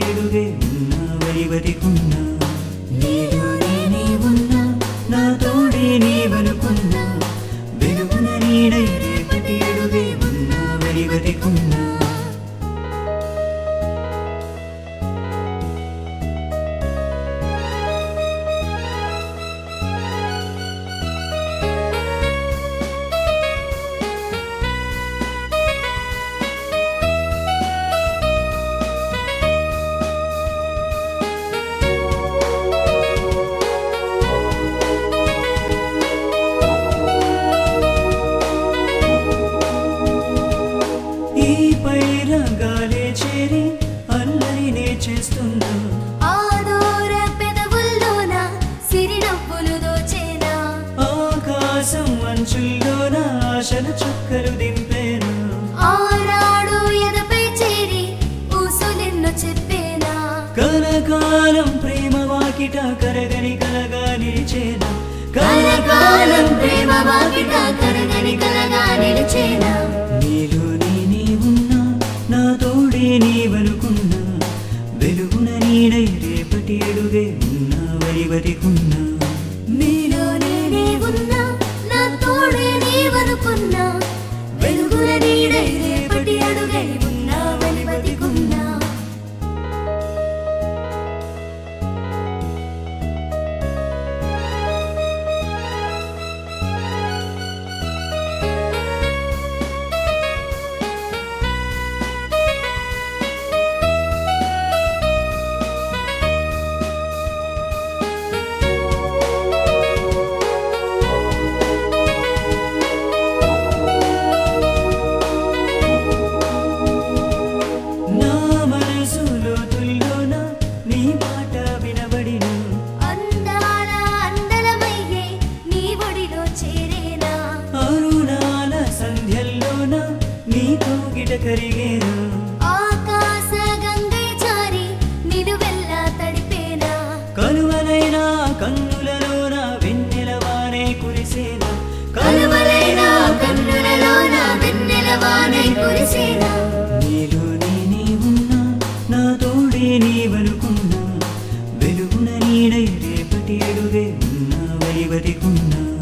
అడుగే ఉన్నా వరి బతికున్నా నీలోనే నీ ఉన్నా నా తోడే నీవనుకున్నా వెలుగున నీడై రేపటి అడుగే ఉన్నా వరి బతికున్నా ఈ పైరగాలే చేరి అల్లరినే చేస్తున్నా ఆదోర పెదవుల్లోన సిరినవ్వులు దోచేనా ఆకాశం మంచుల్లోన ఆశల చుక్కలు దింపేనా ఆనాడు ఎదపై చేరి ఊసులెన్నో చెప్పేనా కలకాలం ప్రేమ వాకిట కరగని కలగా నిలిచేనా కలకాలం ప్రేమ వాకిట కరగని కలగా నిలిచేనా నీలోనే నీ ఉన్నా నా తోడే నీవనుకున్నా వెలుగున నీడై రేపటి అడుగే ఉన్నా వరి బతికున్నా నీలోనే నీ ఉన్నా నా తోడే నీవనుకున్నా వెలుగుల నీడై రేపటి అడుగై ఉన్నా వలి బతికున్నా నా మనసు లోతుల్లోన నీ మాట వినబడిన అందాల అందలమయ్యే నీ ఒడిలో చేరేనా అరుణాల సంధ్యల్లోన నీ కోగిట కరిగేనా ఆకాశ గంగై జారి నిలువెల్లా తడిపేనా కలువలైన కన్నులలోన వెన్నెలవానే కురిసేనా కలువలైన కన్నులలోన వెన్నెలవానై కురిసేనా నీలోనే నీ ఉన్నా నా తోడే నీవనుకున్నా వెలుగున నీడై రేపటి అడుగే ఉన్నా వరి బతికున్నా